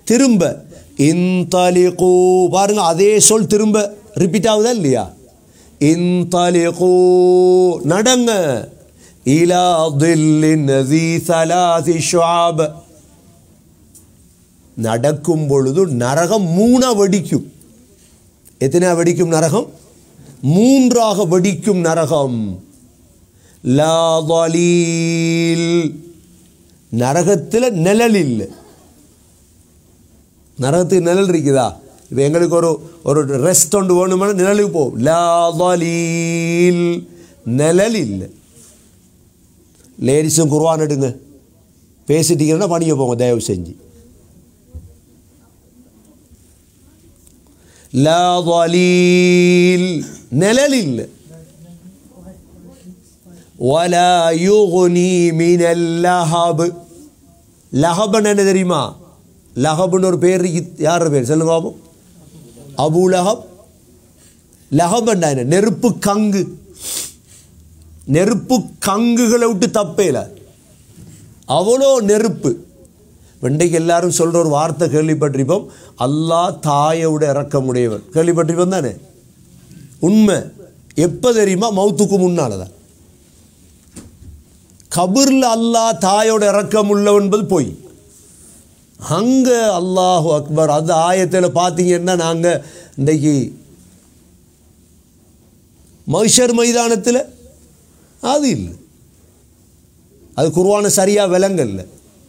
திரும்ப இன்தலிகூ பாருங்க அதே சொல் திரும்ப ரிப்பீட் ஆகுதா இல்லையா இன்தலிகூ நடங்க இலா தில்லின் ذي ثلاث شعاب நடக்கும் பொழுது நரகம் மூணா வெடிக்கும் எத்தனை வெடிக்கும் நரகம் மூன்றாக வெடிக்கும் நரகம் லா ضليل நரகத்தில் நிழல் இல்லை நரகத்துக்கு நிழல் இருக்குதா இப்போ எங்களுக்கு ஒரு ஒரு ரெஸ்ட் ஒன்று வேணுமான நிழலுக்கு போகும் லா ضليل நிழல் இல்லை லேடிஸும் குர்வான் எடுங்க பேசிட்டீங்கன்னா பணிய போங்க தயவு செஞ்சு லா ضليل நிழல் இல்லை ولا يغني من اللهب லஹப்னு என்ன தெரியுமா லஹப்னு ஒரு பேர் இருக்கு யார் பேர் சொல்லுங்க பாப்போம் அபு லஹப் லஹப்னா என்ன நெருப்பு கங்கு நெருப்பு கங்குகளை விட்டு தப்பேல அவ்வளோ நெருப்பு இன்றைக்கு எல்லாரும் சொல்கிற ஒரு வார்த்தை கேள்விப்பட்டிருப்போம் அல்லாஹ் தாயோட இறக்கமுடையவர் கேள்விப்பட்டிருப்போம் தானே உண்மை எப்போ தெரியுமா மௌத்துக்கு முன்னால் தான் கபூரில் அல்லாஹ் தாயோட இறக்கம் உள்ளவன் என்பது பொய் அங்கே அல்லாஹு அக்பர் அந்த ஆயத்தில் பார்த்தீங்கன்னா நாங்கள் இன்றைக்கு மகிஷர் மைதானத்தில் அது இல்லை அது குருவான சரியாக விலங்கல்ல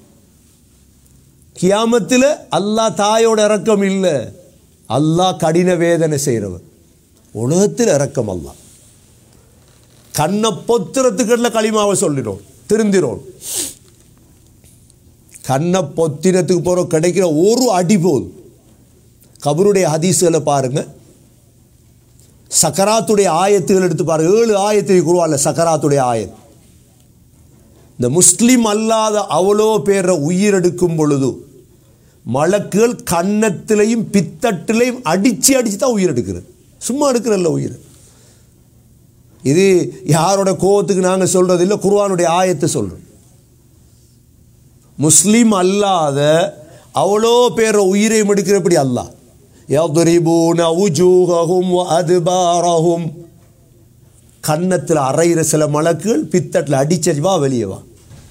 கியாமத்தில் அல்லாஹ் தாயோட இறக்கம் இல்லை அல்லாஹ் கடின வேதனை செய்கிறவர் உலகத்தில் இறக்கம் அல்லாஹ் கண்ணை பொத்துறதுக்குள்ள களிமாவை சொல்லிடும் திருந்திரோம் கண்ணை பொத்தினத்துக்கு போகிற கிடைக்கிற ஒரு அடி போதும் கபருடைய ஹதீஸுகளை பாருங்க சக்கராத்துடைய ஆயத்துகள் எடுத்து பாருங்க ஏழு ஆயத்தை குருவால சக்கராத்துடைய ஆயத் இந்த முஸ்லீம் அல்லாத அவ்வளோ பேரை உயிரெடுக்கும் பொழுது மலக்குகள் கன்னத்திலையும் பித்தட்டிலையும் அடித்து அடித்து தான் உயிர் எடுக்கிறது சும்மா எடுக்கிறல்ல உயிர் இது யாரோட கோவத்துக்கு நாங்கள் சொல்கிறது இல்லை குர்ஆனுடைய ஆயத்தை சொல்கிறோம் முஸ்லீம் அல்லாத அவ்வளோ பேரை உயிரை எடுக்கிறபடி அல்லாஹ் يضربون وجوههم وأدبارهم கன்னத்தில் அரைகிற சில மலக்குகள் பித்தட்டில் அடிச்சடி வா வெளியே வா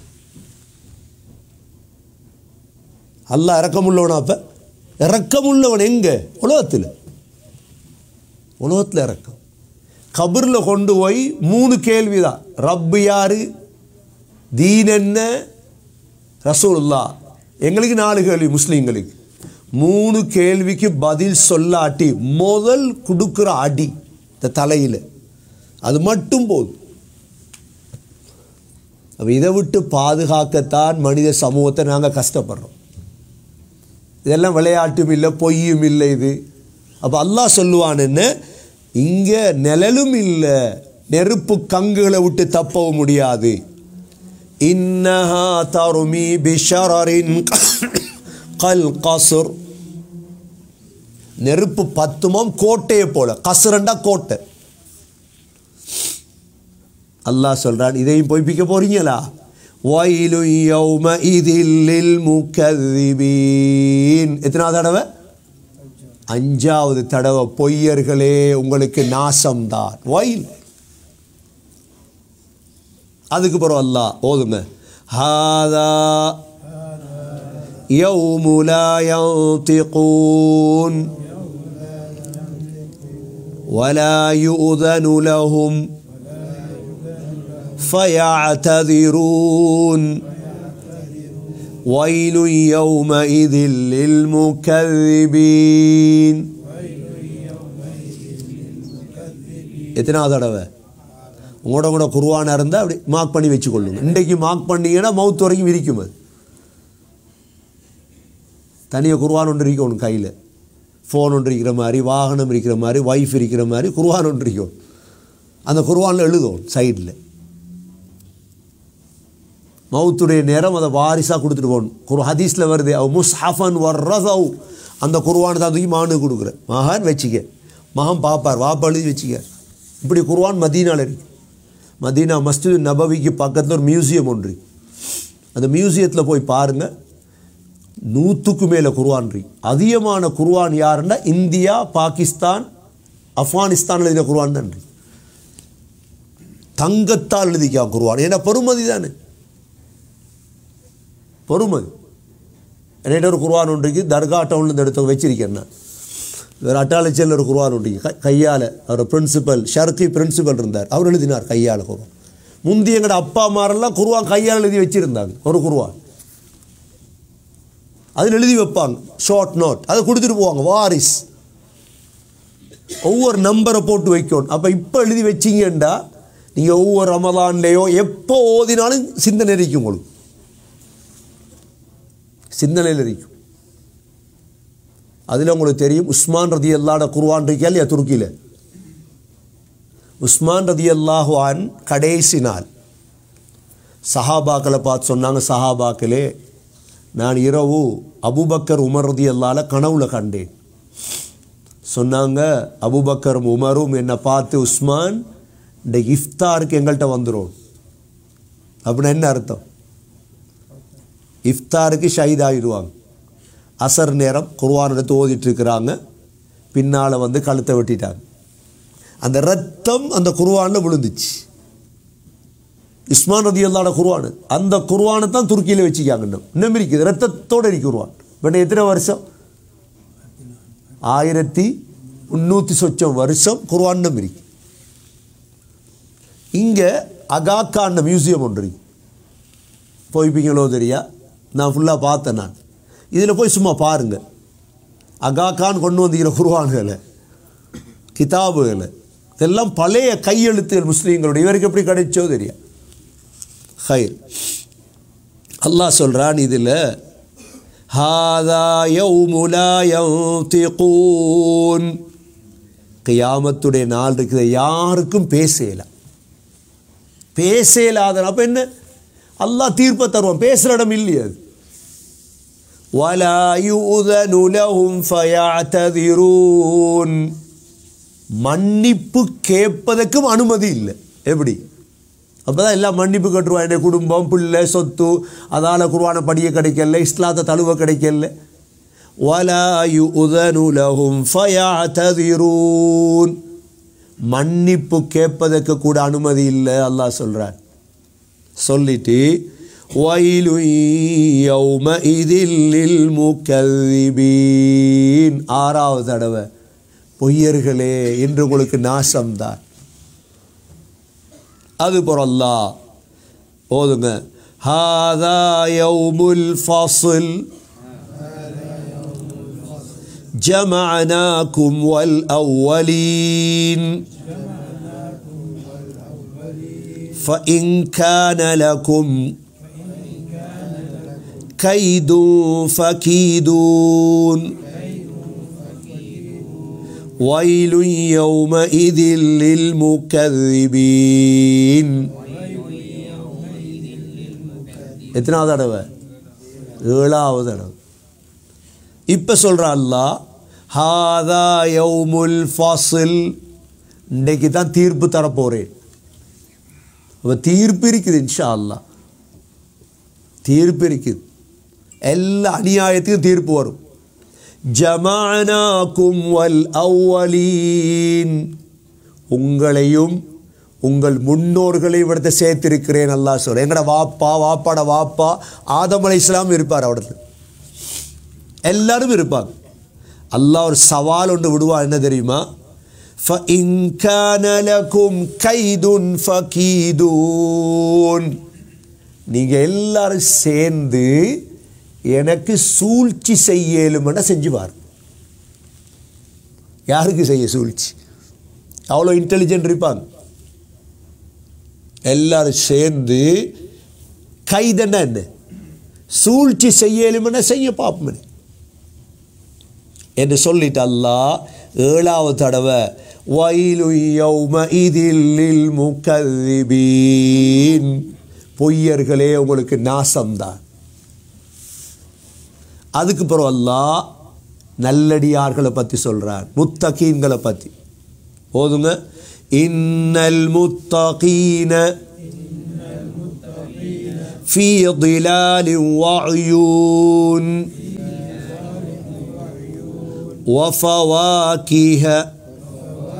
அல்லாஹ் இறக்கமுள்ளவனா அப்ப இறக்கமுள்ளவன் எங்க உலகத்தில் உலகத்தில் இறக்கம் கபரில் கொண்டு போய் மூணு கேள்வி தான் ரப்பு யாரு தீன் என்ன ரசூலுல்லா எங்களுக்கு நாலு கேள்வி முஸ்லீம்களுக்கு மூணு கேள்விக்கு பதில் சொல்லாட்டி முதல் கொடுக்குற அடி இந்த தலையில் அது மட்டும் போதும் அப்போ இதை விட்டு பாதுகாக்கத்தான் மனித சமூகத்தை நாங்கள் கஷ்டப்படுறோம் இதெல்லாம் விளையாட்டும் இல்லை பொய்யும் இல்லை இது அப்போ அல்லாஹ் சொல்லுவான் என்ன இங்கே நிழலும் இல்லை நெருப்பு கங்குகளை விட்டு தப்பவும் முடியாது இன்னஹா தருமி பிஷரின் கல் கசுர் நெருப்பு பத்துமம் கோட்டையை போல கசுரண்டா கோட்டை அல்லாஹ் சொல்றான் இதையும் பொய்ப்பிக்க போறீங்களா வயலு யௌம இதில் முக்கதிபீன் எத்தனாவது தடவை அஞ்சாவது தடவை பொய்யர்களே உங்களுக்கு நாசம்தான் வயல் அதுக்கு பிறகு அல்லாஹ் ஓதுங்க ஹாதா يوم لا ينطقون ولا يؤذن لهم فيعتذرون ويل يومئذ للمكذبين எத்தனாவது தடவை உங்களோட கூட குருவானா இருந்தால் அப்படி மார்க் பண்ணி வச்சுக்கொள்ளுங்க இன்றைக்கு மார்க் பண்ணீங்கன்னா மவுத் வரைக்கும் இருக்கும் அது தனியாக குருவான் ஒன்று இருக்கணும் கையில் ஃபோன் ஒன்று இருக்கிற மாதிரி வாகனம் இருக்கிற மாதிரி ஒய்ஃப் இருக்கிற மாதிரி குருவான் ஒன்று இருக்கும் அந்த குருவானில் எழுதும் சைடில் மவுத்துடைய நேரம் அதை வாரிசாக கொடுத்துட்டு போகணும் குரு ஹதீஸில் வருது அவ் முஸ்ஹஃபன் வர்ரதவ் அந்த குருவான் தான் தூக்கி மகனுக்கு கொடுக்குறேன் மகன் வச்சுக்க மகன் பார்ப்பார் வாப்பா எழுதி வச்சுக்க இப்படி குருவான் மதீனாவில் இருக்கு மதீனா மஸ்ஜித் நபவிக்கு பக்கத்தில் ஒரு மியூசியம் ஒன்று இருக்கு. அந்த மியூசியத்தில் போய் பாருங்கள் நூற்றுக்கு மேலே குர்ஆன் இருக்கு அதிகமான குர்ஆன் யாருன்னா இந்தியா பாகிஸ்தான் ஆப்கானிஸ்தான் எழுதின குர்ஆன் தான் இருக்கு தங்கத்தால் எழுதிக்கா குர்ஆன் ஏன்னா பொறுமதி தானே பொறுமதி என்கிட்ட ஒரு குர்ஆன் ஒன்று இருக்கு தர்கா டவுன்லேருந்து எடுத்து வச்சிருக்கேன் நான் வேறு அட்டாளச்சியில் ஒரு குர்ஆன் ஒன்று இருக்கு. கை கையால் அவர் பிரின்சிபல் ஷர்கி பிரின்சிபல் இருந்தார் அவர் எழுதினார் கையால் குர்ஆன் முந்தி எங்களோட அப்பா அம்மாரெல்லாம் குர்ஆன் கையால் எழுதி வச்சிருந்தாங்க ஒரு குர்ஆன் அதில் எழுதி வைப்பாங்க ஷார்ட் நோட் அதை கொடுத்துட்டு போவாங்க வாரிஸ் ஒவ்வொரு நம்பரை போட்டு வைக்கணும் அப்போ இப்போ எழுதி வச்சிங்கண்டா நீங்கள் ஒவ்வொரு ரமதான்லேயோ எப்போ ஓதினாலும் சிந்தனை இருக்கும் உங்களுக்கு சிந்தனையில் இருக்கும் அதில் உங்களுக்கு தெரியும் உஸ்மான் ரதி அல்லாட குர்வான் இருக்கா இல்லையா துருக்கியில் உஸ்மான் ரதி அல்லாஹுவான் கடைசி நாள் சஹாபாக்களை பார்த்து சொன்னாங்க சஹாபாக்களே நான் இரவு அபுபக்கர் உமர் ரதி அல்லால கனவுல கண்டேன் சொன்னாங்க அபுபக்கரும் உமரும் என்னை பார்த்து உஸ்மான் இந்த இஃப்தாருக்கு எங்கள்கிட்ட வந்துடும் அப்படின்னா என்ன அர்த்தம் இஃப்தாருக்கு ஷஹீத் ஆகிடுவாங்க அசர் நேரம் குர்ஆன் எடுத்து ஓதிட்டு இருக்கிறாங்க பின்னால் வந்து கழுத்தை வெட்டிட்டாங்க அந்த ரத்தம் அந்த குர்ஆனில் விழுந்துச்சு இஸ்மான் ரதி அல்லாட குர்ஆன் அந்த குர்ஆனை தான் துருக்கியில் வச்சுக்காங்க இன்னும் இன்னும் இருக்குது ரத்தத்தோடு இருக்கு குர்ஆன் இப்போ எத்தனை வருஷம் ஆயிரத்தி முந்நூற்றி சொச்சம் வருஷம் குர்ஆன் இன்னும் இருக்கு இங்கே அகாக்கான மியூசியம் ஒன்று இருக்கு போய்ப்பீங்களோ தெரியா நான் ஃபுல்லாக பார்த்தேன் நான் இதில் போய் சும்மா பாருங்கள் அகாக்கான் கொண்டு வந்திருக்கிற குருவான்களை கிதாபுகளை இதெல்லாம் பழைய கையெழுத்துகள் முஸ்லீம்களுடைய இவருக்கு எப்படி கிடைச்சோ தெரியா ஹைர் அல்லாஹ் சொல்கிறான் இதில் ஹாதா யௌமுலா யௌதிகூன் கியாமத்துடைய நாள் இருக்குது யாருக்கும் பேசலாம் பேசலாத அப்போ என்ன அல்லாஹ் தீர்ப்பை தருவான் பேசுகிற இடம் இல்லையே அது ولا يؤذن لهم فيعتذرون மன்னிப்பு கேட்பதற்கும் அனுமதி இல்லை எப்படி அப்பதான் எல்லாம் மன்னிப்பு கட்டுருவான் என்னுடைய குடும்பம் பிள்ளை சொத்து அதால் குருவான படிய கிடைக்கல இஸ்லாத்தை தழுவ கிடைக்கல ولا يؤذن لهم فيعتذرون மன்னிப்பு கேட்பதற்கு கூட அனுமதி இல்லை அல்லாஹ் சொல்கிறான் சொல்லிட்டு வயலு யௌமஇதில் முக்கல்லிபீன் ஆறாவது தடவை பொய்யர்களே இன்று உங்களுக்கு நாசம்தான் அது போறல்லா போதுங்க ஹாதா யௌமுல் ஃபாசில் جمعناكم والأولين فإن كان لكم كيد فكيدون ويل يومئذ للمكذبين எத்தனாவது தடவை ஏழாவது தடவை இப்போ சொல்கிற அல்லாஹ் ஹாதா யௌமுல் ஃபாசில் இன்றைக்கு தான் தீர்ப்பு தரப்போகிறேன் அப்போ தீர்ப்பு இருக்குது இன்ஷா அல்லாஹ் தீர்ப்பு இருக்குது எல்லா அநியாயத்துக்கும் தீர்ப்பு வரும் ஜமானாக்கும் வல் அவ்வலீன் உங்களையும் உங்கள் முன்னோர்களை இவிடத்தை சேர்த்திருக்கிறேன் அல்லாஹ் சொல்ல எங்கட வாப்பா வாப்பாட வாப்பா ஆதம் அலை இஸ்லாம் இருப்பார் அவடத்தில் எல்லாரும் இருப்பாங்க அல்லாஹ் ஒரு சவால் ஒன்று விடுவா என்ன தெரியுமா فَإِن كَانَ لَكُمْ كَيْدٌ فَكِيدُونَ நீங்கள் எல்லாரும் சேர்ந்து எனக்கு சூழ்ச்சி செய்யலுமென செஞ்சுவார் யாருக்கு செய்ய சூழ்ச்சி அவ்வளோ இன்டெலிஜென்ட் இருப்பாங்க எல்லாரும் சேர்ந்து கைதண்டா என்ன சூழ்ச்சி செய்யலுமென செய்ய பார்ப்போம் என்று சொல்லிட்டு அல்லாஹ் ஏழாவது தடவை வயலு யௌம இதில் முக்கல்லிபீன் பொய்யர்களே உங்களுக்கு நாசம்தான் அதுக்கு பிறகு அல்லாஹ் நல்லடியார்களை பற்றி சொல்கிறார் முத்தகீன்களை பற்றி போதுங்க இன்னல் முத்தகீன في ظلال وعيون وفواكه